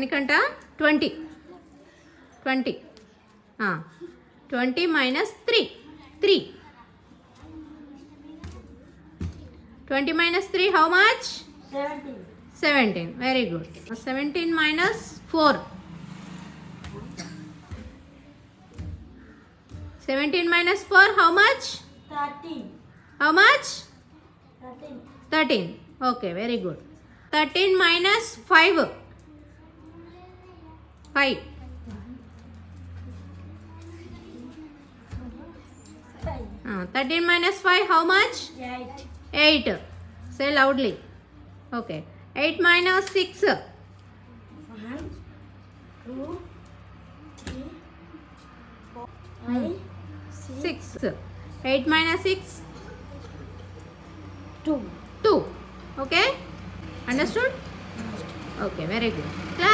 Manikanta twenty twenty twenty minus three three twenty minus three how much Seventeen. Seventeen very good seventeen minus four seventeen minus four how much Thirteen. How much Thirteen. Thirteen okay very good thirteen minus five five Five. Thirteen minus five how much Eight. Eight say loudly okay eight minus six One. Two. Three. Four. Five. Six. Six eight minus six Two. Two okay understood okay very good class